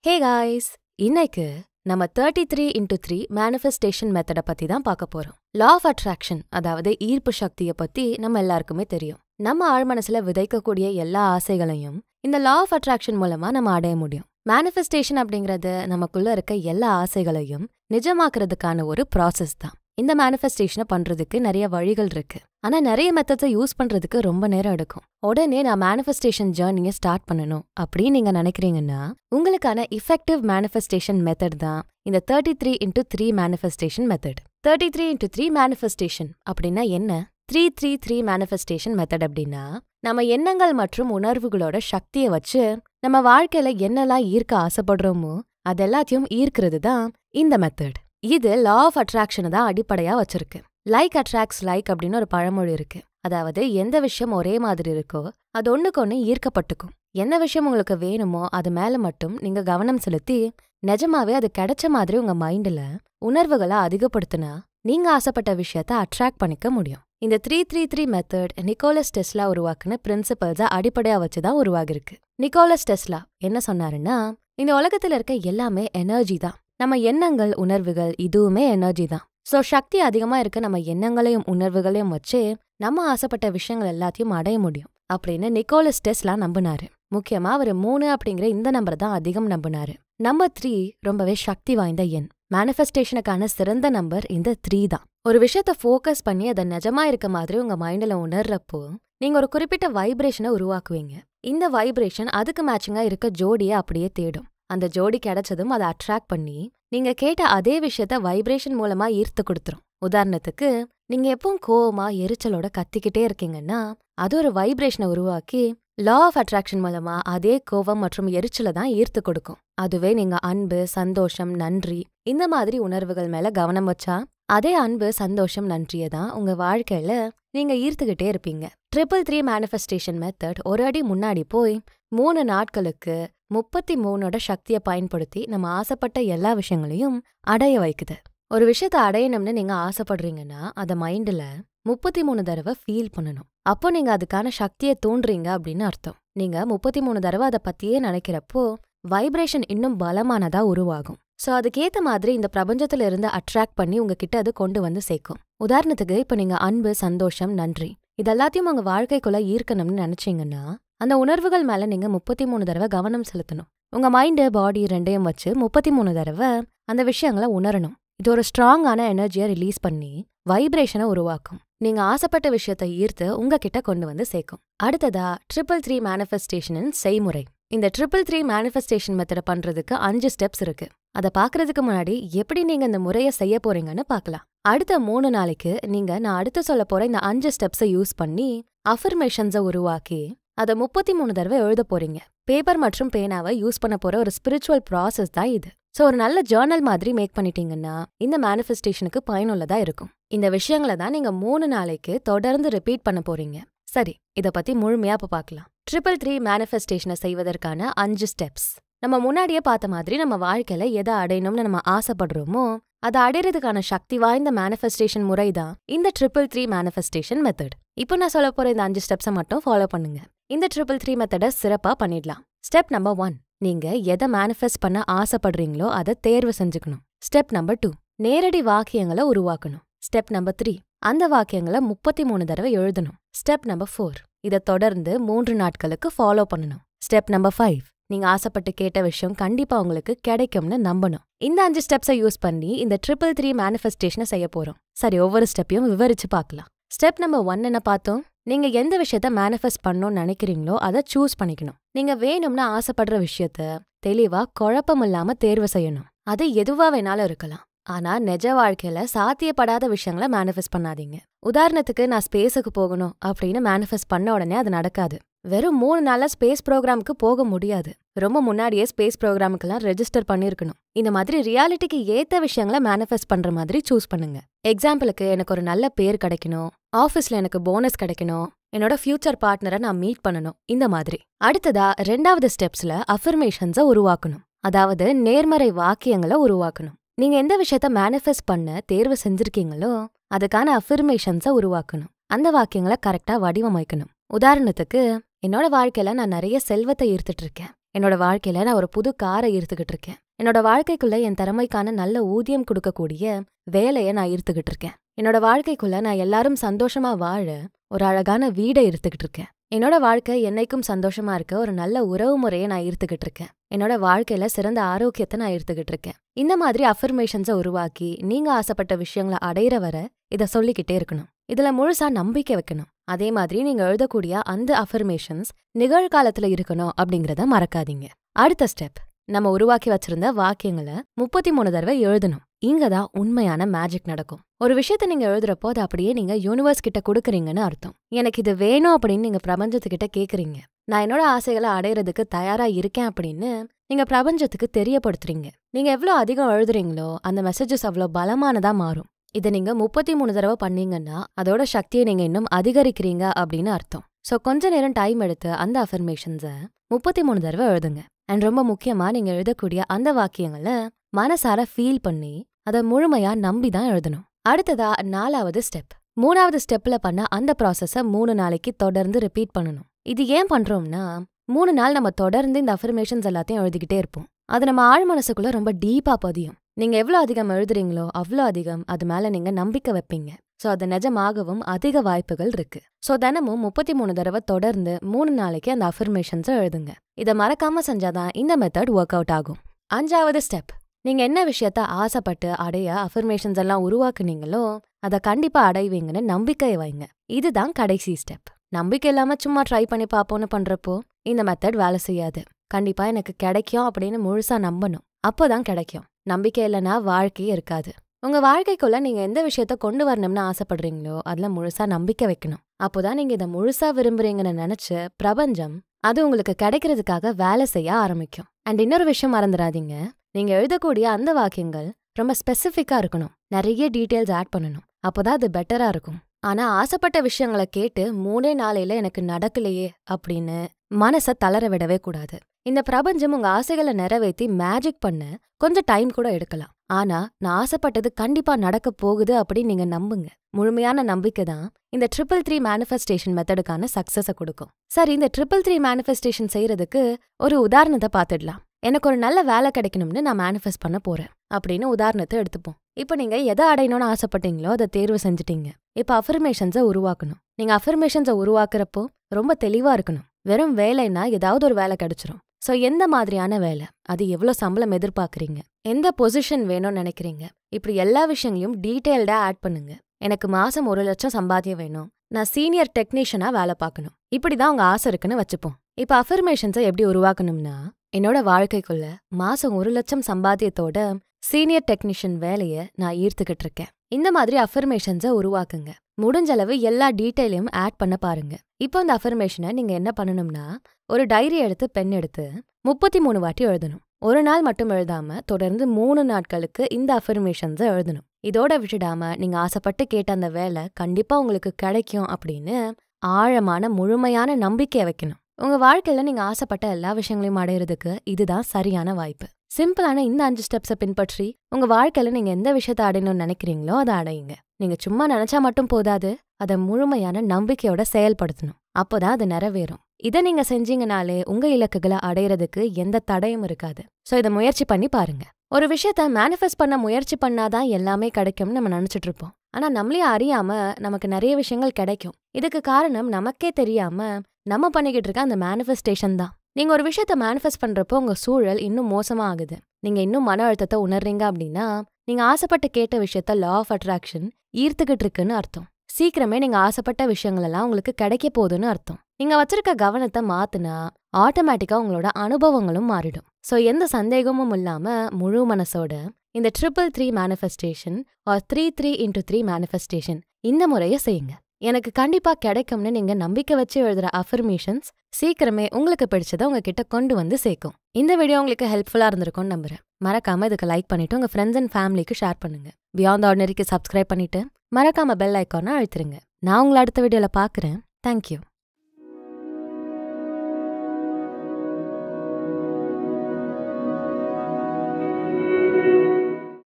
ஹே guys இன்னைக்கு நம்ம thirty three into three manifestation மெத்தடை பத்தி தான் பார்க்க போறோம் லா ஆஃப் அட்ராக்ஷன் அதாவது ஈர்ப்பு சக்தியை பத்தி நம்ம எல்லாருக்குமே தெரியும் நம்ம ஆழ்மனசுல விதைக்கக்கூடிய எல்லா ஆசைகளையும் இந்த லா ஆஃப் அட்ராக்ஷன் மூலமா நம்ம அடைய முடியும் மேனிஃபெஸ்டேஷன் அப்படிங்கிறது நமக்குள்ள இருக்க எல்லா ஆசைகளையும் நிஜமாக்குறதுக்கான ஒரு ப்ராசஸ் தான் இந்த மேனிஃபெஸ்டேஷனை பண்றதுக்கு நிறைய வழிகள் இருக்கு ஆனா நிறைய மெத்தட்ஸை யூஸ் பண்றதுக்கு ரொம்ப நேரம் எடுக்கும் உடனே நான் மேனிஃபெஸ்டேஷன் ஜேர்னியை ஸ்டார்ட் பண்ணணும் அப்படின்னு நீங்க நினைக்கிறீங்கன்னா உங்களுக்கான இஃபெக்டிவ் மேனிஃபெஸ்டேஷன் மெத்தட் தான் இந்த thirty three into three manifestation method thirty three into three manifestation அப்படின்னா என்ன three three three manifestation method அப்படின்னா நம்ம எண்ணங்கள் மற்றும் உணர்வுகளோட சக்தியை வச்சு நம்ம வாழ்க்கையில என்னெல்லாம் ஈர்க்க ஆசைப்படுறோமோ அதெல்லாத்தையும் ஈர்க்கிறது தான் இந்த மெத்தட் இது லா ஆஃப் அட்ராக்ஷனை தான் அடிப்படையா வச்சிருக்கு லைக் அட்ராக்ட்ஸ் லைக் அப்படின்னு ஒரு பழமொழி இருக்கு அதாவது எந்த விஷயம் ஒரே மாதிரி இருக்கோ அது ஒண்ணுக்கு ஒண்ணு ஈர்க்கப்பட்டுக்கும் என்ன விஷயம் உங்களுக்கு வேணுமோ அது மேல மட்டும் நீங்க கவனம் செலுத்தி நிஜமாவே அது கிடைச்ச மாதிரி உங்க மைண்ட்ல உணர்வுகளை அதிகப்படுத்தினா நீங்க ஆசைப்பட்ட விஷயத்த அட்ராக்ட் பண்ணிக்க முடியும் இந்த three three three method Nicholas Tesla உருவாக்குன பிரின்சிபல்ஸை அடிப்படையா வச்சுதான் உருவாகிருக்கு நிக்கோலஸ் டெஸ்லா என்ன சொன்னாருன்னா இந்த உலகத்துல இருக்க எல்லாமே எனர்ஜி தான் நம்ம எண்ணங்கள் உணர்வுகள் இதுவுமே எனர்ஜி தான் சோ சக்தி அதிகமா இருக்க நம்ம எண்ணங்களையும் உணர்வுகளையும் வச்சு நம்ம ஆசைப்பட்ட விஷயங்கள் எல்லாத்தையும் அடைய முடியும் அப்படின்னு நிக்கோலஸ் டெஸ்லா நம்பினாரு முக்கியமா அவர் மூணு அப்படிங்கிற இந்த நம்பர் தான் அதிகம் நம்பினாரு நம்பர் த்ரீ ரொம்பவே சக்தி வாய்ந்த எண் மேனிஃபெஸ்டேஷனுக்கான சிறந்த நம்பர் இந்த த்ரீ தான் ஒரு விஷயத்த ஃபோக்கஸ் பண்ணி அதை நிஜமா இருக்க மாதிரி உங்க மைண்ட்ல உணர்றப்போ நீங்க ஒரு குறிப்பிட்ட வைப்ரேஷனை உருவாக்குவீங்க இந்த வைப்ரேஷன் அதுக்கு மேட்சிங்கா இருக்க ஜோடியை அப்படியே தேடும் அந்த ஜோடி கிடைச்சதும் அதை அட்ராக்ட் பண்ணி நீங்க கேட்ட அதே விஷயத்த வைப்ரேஷன் மூலமா ஈர்த்து கொடுத்துரும் உதாரணத்துக்கு நீங்க எப்பவும் கோவமா எரிச்சலோட கத்திக்கிட்டே இருக்கீங்கன்னா அது ஒரு வைப்ரேஷனை உருவாக்கி லா ஆஃப் அட்ராக்ஷன் மூலமா அதே கோவம் மற்றும் எரிச்சலை தான் ஈர்த்து கொடுக்கும் அதுவே நீங்க அன்பு சந்தோஷம் நன்றி இந்த மாதிரி உணர்வுகள் மேல கவனம் வச்சா அதே அன்பு சந்தோஷம் நன்றியை தான் உங்க வாழ்க்கையில நீங்க ஈர்த்துக்கிட்டே இருப்பீங்க ட்ரிபிள் த்ரீ மேனிஃபெஸ்டேஷன் மெத்தட் ஒரு அடி முன்னாடி போய் மூணு நாட்களுக்கு முப்பத்தி மூணோட சக்தியை பயன்படுத்தி நம்ம ஆசைப்பட்ட எல்லா விஷயங்களையும் அடைய வைக்குது ஒரு விஷயத்த அடையணும்னு நீங்க ஆசைப்படுறீங்கன்னா அதை மைண்ட்ல முப்பத்தி மூணு தடவை ஃபீல் பண்ணணும் அப்போ நீங்க அதுக்கான சக்தியை தூண்டுறீங்க அப்படின்னு அர்த்தம் நீங்க முப்பத்தி மூணு தடவை அதை பத்தியே நினைக்கிறப்போ வைப்ரேஷன் இன்னும் பலமானதா உருவாகும் சோ அதுக்கேத்த மாதிரி இந்த பிரபஞ்சத்துல இருந்து அட்ராக்ட் பண்ணி உங்ககிட்ட அது கொண்டு வந்து சேர்க்கும் உதாரணத்துக்கு இப்ப நீங்க அன்பு சந்தோஷம் நன்றி இதெல்லாத்தையும் உங்க வாழ்க்கைக்குள்ள ஈர்க்கணும்னு நினைச்சீங்கன்னா அந்த உணர்வுகள் மேல நீங்க முப்பத்தி மூணு தடவை கவனம் செலுத்தணும் உங்க மைண்டு பாடி ரெண்டையும் வச்சு முப்பத்தி மூணு தடவை அந்த விஷயங்களை உணரணும் இது ஒரு ஸ்ட்ராங்கான எனர்ஜியை ரிலீஸ் பண்ணி வைப்ரேஷனை உருவாக்கும் நீங்க ஆசைப்பட்ட விஷயத்தை ஈர்த்து உங்ககிட்ட கொண்டு வந்து சேர்க்கும் அடுத்ததா ட்ரிபிள் த்ரீ மேனிஃபெஸ்டேஷனின் செய்முறை இந்த ட்ரிபிள் த்ரீ மேனிஃபெஸ்டேஷன் மெத்தடை பண்றதுக்கு அஞ்சு ஸ்டெப்ஸ் இருக்கு அதை பாக்குறதுக்கு முன்னாடி எப்படி நீங்க இந்த முறையை செய்ய போறீங்கன்னு பார்க்கலாம் அடுத்த மூணு நாளைக்கு நீங்க நான் அடுத்து சொல்ல போற இந்த அஞ்சு ஸ்டெப்ஸை யூஸ் பண்ணி அஃபர்மேஷன்ஸை உருவாக்கி அதை முப்பத்தி மூணு தடவை எழுத போறீங்க பேப்பர் மற்றும் பேனாவை யூஸ் பண்ண போற ஒரு ஸ்பிரிச்சுவல் ப்ராசஸ் தான் இது ஸோ ஒரு நல்ல ஜேர்னல் மாதிரி மேக் பண்ணிட்டீங்கன்னா இந்த மேனிஃபெஸ்டேஷனுக்கு பயனுள்ளதா இருக்கும் இந்த விஷயங்களை தான் நீங்க மூணு நாளைக்கு தொடர்ந்து ரிப்பீட் பண்ண போறீங்க சரி இத பத்தி முழுமையா இப்ப பார்க்கலாம் ட்ரிபிள் த்ரீ மேனிஃபெஸ்டேஷனை செய்வதற்கான அஞ்சு ஸ்டெப்ஸ் நம்ம முன்னாடியே பார்த்த மாதிரி நம்ம வாழ்க்கையில எதை அடையணும்னு நம்ம ஆசைப்படுறோமோ அதை அடையிறதுக்கான சக்தி வாய்ந்த மேனிஃபெஸ்டேஷன் முறை தான் இந்த ட்ரிபிள் த்ரீ மேனிஃபெஸ்டேஷன் மெத்தட் இப்போ நான் சொல்ல போற இந்த அஞ்சு ஸ்டெப்ஸை மட்டும் ஃபாலோ பண்ணுங்க இந்த ட்ரிபிள் த்ரீ மெத்தடை சிறப்பா பண்ணிடலாம் ஸ்டெப் நம்பர் ஒன் நீங்க எதை மேனிஃபெஸ்ட் பண்ண ஆசைப்படுறீங்களோ அதை தேர்வு செஞ்சுக்கணும் ஸ்டெப் நம்பர் டூ நேரடி வாக்கியங்களை உருவாக்கணும் ஸ்டெப் நம்பர் த்ரீ அந்த வாக்கியங்களை முப்பத்தி மூணு தடவை எழுதணும் ஸ்டெப் நம்பர் ஃபோர் இதை தொடர்ந்து மூன்று நாட்களுக்கு ஃபாலோ பண்ணணும் ஸ்டெப் நம்பர் ஃபைவ் நீங்க ஆசைப்பட்டு கேட்ட விஷயம் கண்டிப்பா உங்களுக்கு கிடைக்கும்னு நம்பணும் இந்த அஞ்சு ஸ்டெப்ஸை யூஸ் பண்ணி இந்த ட்ரிபிள் த்ரீ மேனிஃபெஸ்டேஷனை செய்ய போறோம் சரி ஒவ்வொரு ஸ்டெப்பையும் விவரிச்சு பார்க்கலாம் ஸ்டெப் நம்பர் ஒன் என்ன பார்த்தோம் நீங்க எந்த விஷயத்த மேனிஃபெஸ்ட் பண்ணணும்னு நினைக்கிறீங்களோ அதை சூஸ் பண்ணிக்கணும் நீங்க வேணும்னு ஆசைப்படுற விஷயத்த தெளிவா குழப்பம் இல்லாம தேர்வு செய்யணும் அது எதுவா வேணாலும் இருக்கலாம் ஆனா நிஜ வாழ்க்கையில சாத்தியப்படாத விஷயங்களை மேனிஃபெஸ்ட் பண்ணாதீங்க உதாரணத்துக்கு நான் ஸ்பேஸுக்கு போகணும் அப்படின்னு மேனிஃபெஸ்ட் பண்ண உடனே அது நடக்காது வெறும் மூணு நாளா ஸ்பேஸ் ப்ரோக்ராமுக்கு போக முடியாது ரொம்ப முன்னாடியே ஸ்பேஸ் ப்ரோக்ராமுக்கெல்லாம் ரெஜிஸ்டர் பண்ணிருக்கணும் இந்த மாதிரி ரியாலிட்டிக்கு ஏத்த விஷயங்களை மேனிஃபெஸ்ட் பண்ற மாதிரி சூஸ் பண்ணுங்க எக்ஸாம்பிளுக்கு எனக்கு ஒரு நல்ல பேர் கிடைக்கணும் ஆஃபீஸ்ல எனக்கு போனஸ் கிடைக்கணும் என்னோட ஃபியூச்சர் பார்ட்னரை நான் மீட் பண்ணணும் இந்த மாதிரி அடுத்ததா ரெண்டாவது ஸ்டெப்ஸ்ல அஃபர்மேஷன்ஸை உருவாக்கணும் அதாவது நேர்மறை வாக்கியங்களை உருவாக்கணும் நீங்க எந்த விஷயத்த மேனிஃபெஸ்ட் பண்ண தேர்வு செஞ்சிருக்கீங்களோ அதுக்கான அஃபர்மேஷன்ஸை உருவாக்கணும் அந்த வாக்கியங்களை கரெக்டா வடிவமைக்கணும் உதாரணத்துக்கு என்னோட வாழ்க்கையில நான் நிறைய செல்வத்தை ஈர்த்துட்டு இருக்கேன் என்னோட வாழ்க்கையில நான் ஒரு புது காரை ஈர்த்துக்கிட்டு இருக்கேன் என்னோட வாழ்க்கைக்குள்ள என் திறமைக்கான நல்ல ஊதியம் கொடுக்கக்கூடிய வேலையை நான் ஈர்த்துக்கிட்டு இருக்கேன் என்னோட வாழ்க்கைக்குள்ள நான் எல்லாரும் சந்தோஷமா வாழ ஒரு அழகான வீடை ஈர்த்துக்கிட்டு இருக்கேன் என்னோட வாழ்க்கை என்னைக்கும் சந்தோஷமா இருக்க ஒரு நல்ல உறவு முறையை நான் ஈர்த்துக்கிட்டு இருக்கேன் என்னோட வாழ்க்கையில சிறந்த ஆரோக்கியத்தை நான் ஈர்த்துக்கிட்டு இருக்கேன் இந்த மாதிரி அஃபர்மேஷன்ஸை உருவாக்கி நீங்க ஆசைப்பட்ட விஷயங்களை அடையிற வர இதை சொல்லிக்கிட்டே இருக்கணும் இதுல முழுசா நம்பிக்கை வைக்கணும் அதே மாதிரி நீங்க எழுதக்கூடிய அந்த அஃபர்மேஷன்ஸ் நிகழ்காலத்துல இருக்கணும் அப்படிங்கறத மறக்காதீங்க அடுத்த ஸ்டெப் நம்ம உருவாக்கி வச்சிருந்த வாக்கியங்களை முப்பத்தி மூணு தடவை எழுதணும் இங்க தான் உண்மையான மேஜிக் நடக்கும் ஒரு விஷயத்த நீங்க எழுதுறப்போ அதை அப்படியே நீங்க யூனிவர்ஸ் கிட்ட கொடுக்குறீங்கன்னு அர்த்தம் எனக்கு இது வேணும் அப்படின்னு நீங்க பிரபஞ்சத்துக்கிட்ட கேக்குறீங்க நான் என்னோட ஆசைகளை அடையிறதுக்கு தயாரா இருக்கேன் அப்படின்னு நீங்க பிரபஞ்சத்துக்கு தெரியப்படுத்துறீங்க நீங்க எவ்வளவு அதிகம் எழுதுறீங்களோ அந்த மெசேஜஸ் அவ்வளவு பலமானதா மாறும் இதை நீங்க முப்பத்தி மூணு தடவை பண்ணீங்கன்னா அதோட சக்தியை நீங்க இன்னும் அதிகரிக்கிறீங்க அப்படின்னு அர்த்தம் ஸோ கொஞ்ச நேரம் டைம் எடுத்து அந்த அஃபர்மேஷன்ஸை முப்பத்தி மூணு தடவை எழுதுங்க அண்ட் ரொம்ப முக்கியமா நீங்க எழுதக்கூடிய அந்த வாக்கியங்களை மனசார ஃபீல் பண்ணி அதை முழுமையா நம்பி தான் எழுதணும் அடுத்ததா நாலாவது ஸ்டெப் மூணாவது ஸ்டெப்ல பண்ண அந்த ப்ராசஸ மூணு நாளைக்கு தொடர்ந்து ரிப்பீட் பண்ணணும் இது ஏன் பண்றோம்னா மூணு நாள் நம்ம தொடர்ந்து இந்த அஃபர்மேஷன்ஸ் எல்லாத்தையும் எழுதிக்கிட்டே இருப்போம் அது நம்ம ஆழ் மனசுக்குள்ள ரொம்ப டீப்பா பதியும் நீங்க எவ்வளோ அதிகம் எழுதுறீங்களோ அவ்வளோ அதிகம் அது மேல நீங்க நம்பிக்கை வைப்பீங்க ஸோ அது நிஜமாகவும் அதிக வாய்ப்புகள் இருக்கு ஸோ தினமும் முப்பத்தி மூணு தடவை தொடர்ந்து மூணு நாளைக்கு அந்த அஃபர்மேஷன்ஸை எழுதுங்க இதை மறக்காம செஞ்சாதான் இந்த மெத்தட் ஒர்க் அவுட் ஆகும் அஞ்சாவது ஸ்டெப் நீங்க என்ன விஷயத்த ஆசைப்பட்டு அடைய அஃபர்மேஷன்ஸ் எல்லாம் உருவாக்குனீங்களோ அதை கண்டிப்பா அடைவீங்கன்னு நம்பிக்கையை வைங்க இதுதான் கடைசி ஸ்டெப் நம்பிக்கை இல்லாம சும்மா ட்ரை பண்ணி பார்ப்போம்னு பண்றப்போ இந்த மெத்தட் வேலை செய்யாது கண்டிப்பா எனக்கு கிடைக்கும் அப்படின்னு முழுசா நம்பணும் அப்போதான் கிடைக்கும் நம்பிக்கை இல்லைன்னா வாழ்க்கையே இருக்காது உங்க வாழ்க்கைக்குள்ள நீங்க எந்த விஷயத்த கொண்டு வரணும்னு ஆசைப்படுறீங்களோ அதுல முழுசா நம்பிக்கை வைக்கணும் அப்போதான் நீங்க இதை முழுசா விரும்புறீங்கன்னு நினைச்சு பிரபஞ்சம் அது உங்களுக்கு கிடைக்கிறதுக்காக வேலை செய்ய ஆரம்பிக்கும் அண்ட் இன்னொரு விஷயம் மறந்துடாதீங்க நீங்க எழுதக்கூடிய அந்த வாக்கியங்கள் ரொம்ப ஸ்பெசிஃபிக்கா இருக்கணும் நிறைய டீட்டெயில்ஸ் ஆட் பண்ணணும் அப்போதான் அது பெட்டரா இருக்கும் ஆனா ஆசைப்பட்ட விஷயங்களை கேட்டு மூணே நாளையில எனக்கு நடக்கலையே அப்படின்னு மனச தளர விடவே கூடாது இந்த பிரபஞ்சம் உங்க ஆசைகளை நிறைவேற்றி மேஜிக் பண்ண கொஞ்சம் டைம் கூட எடுக்கலாம் ஆனா நான் ஆசைப்பட்டது கண்டிப்பா நடக்க போகுது அப்படின்னு நீங்க நம்புங்க முழுமையான நம்பிக்கை தான் இந்த ட்ரிபிள் த்ரீ மேனிஃபெஸ்டேஷன் மெத்தடுக்கான சக்சஸை கொடுக்கும் சரி இந்த ட்ரிபிள் த்ரீ மேனிஃபெஸ்டேஷன் செய்யறதுக்கு ஒரு உதாரணத்தை பார்த்துடலாம் எனக்கு ஒரு நல்ல வேலை கிடைக்கணும்னு நான் மேனிஃபெஸ்ட் பண்ண போறேன் அப்படின்னு உதாரணத்தை எடுத்துப்போம் இப்போ நீங்க எதை அடையணும்னு ஆசைப்பட்டீங்களோ அதை தேர்வு செஞ்சுட்டீங்க இப்போ அஃபர்மேஷன்ஸை உருவாக்கணும் நீங்க அஃபர்மேஷன்ஸை உருவாக்குறப்போ ரொம்ப தெளிவா இருக்கணும் வெறும் வேலைன்னா ஏதாவது ஒரு வேலை கிடைச்சிரும் ஸோ எந்த மாதிரியான வேலை அது எவ்வளோ சம்பளம் எதிர்பார்க்குறீங்க எந்த பொசிஷன் வேணும்னு நினைக்கிறீங்க இப்படி எல்லா விஷயங்களையும் டீட்டெயில்டா ஆட் பண்ணுங்க எனக்கு மாசம் ஒரு லட்சம் சம்பாத்தியம் வேணும் நான் சீனியர் டெக்னீஷியனா வேலை பார்க்கணும் இப்படிதான் உங்க ஆசை இருக்குன்னு வச்சுப்போம் இப்போ அஃபர்மேஷன்ஸை எப்படி உருவாக்கணும்னா என்னோட வாழ்க்கைக்குள்ள மாசம் ஒரு லட்சம் சம்பாத்தியத்தோட சீனியர் டெக்னீஷியன் வேலையை நான் ஈர்த்துக்கிட்டு இருக்கேன் இந்த மாதிரி அஃபர்மேஷன்ஸை உருவாக்குங்க முடிஞ்சளவு எல்லா டீட்டெயிலையும் ஆட் பண்ண பாருங்க இப்போ இந்த அஃபர்மேஷனை நீங்க என்ன பண்ணணும்னா ஒரு டைரி எடுத்து பென் எடுத்து முப்பத்தி மூணு வாட்டி எழுதணும் ஒரு நாள் மட்டும் எழுதாம தொடர்ந்து மூணு நாட்களுக்கு இந்த அஃபர்மேஷன்ஸை எழுதணும் இதோட விட்டுடாம நீங்க ஆசைப்பட்டு கேட்ட அந்த வேலை கண்டிப்பா உங்களுக்கு கிடைக்கும் அப்படின்னு ஆழமான முழுமையான நம்பிக்கையை வைக்கணும் உங்க வாழ்க்கையில நீங்க ஆசைப்பட்ட எல்லா விஷயங்களையும் அடையிறதுக்கு இதுதான் சரியான வாய்ப்பு சிம்பிளான இந்த அஞ்சு ஸ்டெப்ஸை பின்பற்றி உங்க வாழ்க்கையில நீங்க எந்த விஷயத்த அடையணும்னு நினைக்கிறீங்களோ அதை அடையுங்க நீங்க சும்மா நினைச்சா மட்டும் போதாது அதை முழுமையான நம்பிக்கையோட செயல்படுத்தணும் அப்போதான் அது நிறைவேறும் இதை நீங்க செஞ்சீங்கனாலே உங்க இலக்குகளை அடையிறதுக்கு எந்த தடையும் இருக்காது சோ இதை முயற்சி பண்ணி பாருங்க ஒரு விஷயத்த மேனிஃபெஸ்ட் பண்ண முயற்சி பண்ணாதான் எல்லாமே கிடைக்கும்னு நம்ம நினைச்சிட்டு இருப்போம் ஆனா நம்மளே அறியாம நமக்கு நிறைய விஷயங்கள் கிடைக்கும் இதுக்கு காரணம் நமக்கே தெரியாம நம்ம பண்ணிக்கிட்டு இருக்க அந்த மேனிஃபெஸ்டேஷன் தான் நீங்க ஒரு விஷயத்த மேனிஃபெஸ்ட் பண்றப்போ உங்க சூழல் இன்னும் மோசமா ஆகுது நீங்க இன்னும் மன அழுத்தத்தை உணர்றீங்க அப்படின்னா நீங்க ஆசைப்பட்டு கேட்ட விஷயத்த லா ஆஃப் அட்ராக்ஷன் ஈர்த்துக்கிட்டு இருக்குன்னு அர்த்தம் சீக்கிரமே நீங்க ஆசைப்பட்ட விஷயங்கள் எல்லாம் உங்களுக்கு கிடைக்க போகுதுன்னு அர்த்தம் நீங்க வச்சிருக்க கவனத்தை மாத்துனா ஆட்டோமேட்டிக்கா உங்களோட அனுபவங்களும் மாறிடும் சோ எந்த சந்தேகமும் இல்லாம முழு மனசோட இந்த triple three manifestation or three three into three manifestation இந்த முறையை செய்யுங்க எனக்கு கண்டிப்பா கிடைக்கும்னு நீங்க நம்பிக்கை வச்சு எழுதுற அஃபர்மேஷன்ஸ் சீக்கிரமே உங்களுக்கு பிடிச்சதை உங்ககிட்ட கொண்டு வந்து சேர்க்கும் இந்த வீடியோ உங்களுக்கு ஹெல்ப்ஃபுல்லா இருந்திருக்கும்னு நம்புறேன் மறக்காம இதுக்கு லைக் பண்ணிட்டு உங்க ஃப்ரெண்ட்ஸ் அண்ட் ஃபேமிலிக்கு ஷேர் பண்ணுங்க பியாண்ட் ஆர்டினரிக்கு சப்ஸ்கிரைப் பண்ணிட்டு மறக்காம பெல் ஐக்கானை அழுத்துருங்க நான் உங்களை அடுத்த வீடியோல பாக்குறேன் தேங்க்யூ